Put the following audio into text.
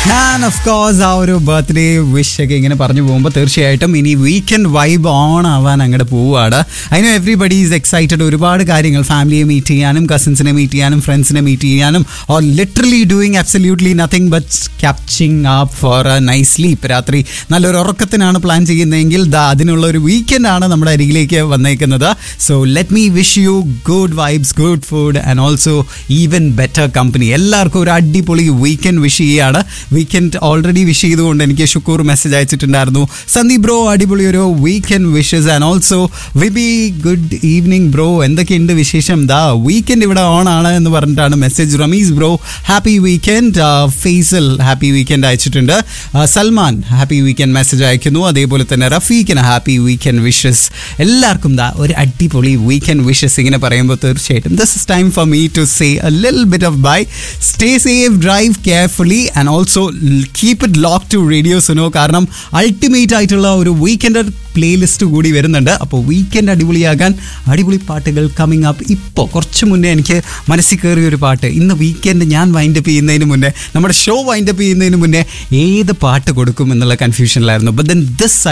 ഞാൻ of course ആ ഒരു ബർത്ത്ഡേ വിഷ് ഒക്കെ ഇങ്ങനെ പറഞ്ഞു പോകുമ്പോൾ തീർച്ചയായിട്ടും ഇനി വീക്കെൻഡ് വൈബ് ഓൺ ആവാൻ അങ്ങോട്ട് പോവുകയാണ് അതിന് എവറിബഡി ഈസ് എക്സൈറ്റഡ് ഒരുപാട് കാര്യങ്ങൾ ഫാമിലിയെ മീറ്റ് ചെയ്യാനും കസിൻസിനെ മീറ്റ് ചെയ്യാനും ഫ്രണ്ട്സിനെ മീറ്റ് ചെയ്യാനും or literally doing absolutely nothing but catching up for a nice sleep രാത്രി നല്ലൊരു ഉറക്കത്തിനാണ് പ്ലാൻ ചെയ്യുന്നതെങ്കിൽ ദാ അതിനുള്ള ഒരു വീക്കെൻഡ് ആണ് നമ്മുടെ അരികിലേക്ക് വന്നേക്കുന്നത് so let me wish you good vibes good food and also even better company എല്ലാവർക്കും ഒരു അടിപൊളി വീക്കെൻഡ് വിഷ് ചെയ്യുകയാണ് വീക്കെൻഡ് ഓൾറെഡി വിഷ് ചെയ്തുകൊണ്ട് എനിക്ക് ഷുക്കൂർ മെസ്സേജ് അയച്ചിട്ടുണ്ടായിരുന്നു സന്ദീപ് ബ്രോ അടിപൊളി ഒരു weekend wishes and also VB good evening bro എന്തൊക്കെയുണ്ട് വിശേഷം ദാ വീക്കെൻഡ് ഇവിടെ ഓൺ ആണ് എന്ന് പറഞ്ഞിട്ടാണ് message Rameez bro happy weekend Faisal happy weekend അയച്ചിട്ടുണ്ട് ആ, സൽമാൻ ഹാപ്പി വീക്കെൻഡ് മെസ്സേജ് അയക്കുന്നു അതേപോലെ തന്നെ റഫീഖിന് ഹാപ്പി വീക്കെൻഡ് വിഷസ് എല്ലാവർക്കും ദാ ഒരു അടിപൊളി വീക്കെൻഡ് വിഷസ് ഇങ്ങനെ പറയുമ്പോൾ തീർച്ചയായിട്ടും this is time for me to say a lil bit of bye stay safe drive carefully and also keep it lock to radio Suno കാരണം അൾട്ടിമേറ്റ് ആയിട്ടുള്ള ഒരു വീക്കെൻഡ് പ്ലേലിസ്റ്റ് കൂടി വരുന്നുണ്ട് അപ്പോൾ വീക്കെൻഡ് അടിപൊളിയാകാൻ അടിപൊളി പാട്ടുകൾ കമ്മിങ് അപ്പ് ഇപ്പോൾ കുറച്ച് മുന്നേ എനിക്ക് മനസ്സിൽ കയറിയ ഒരു പാട്ട് ഇന്ന് വീക്കെൻഡ് ഞാൻ വൈൻഡപ്പ് ചെയ്യുന്നതിന് മുന്നേ നമ്മുടെ ഷോ വൈൻഡപ്പ് ചെയ്യുന്നതിന് മുന്നേ ഏത് പാട്ട് കൊടുക്കും എന്നുള്ള കൺഫ്യൂഷനിലായിരുന്നു ബട്ട് ദെൻ ദിസ്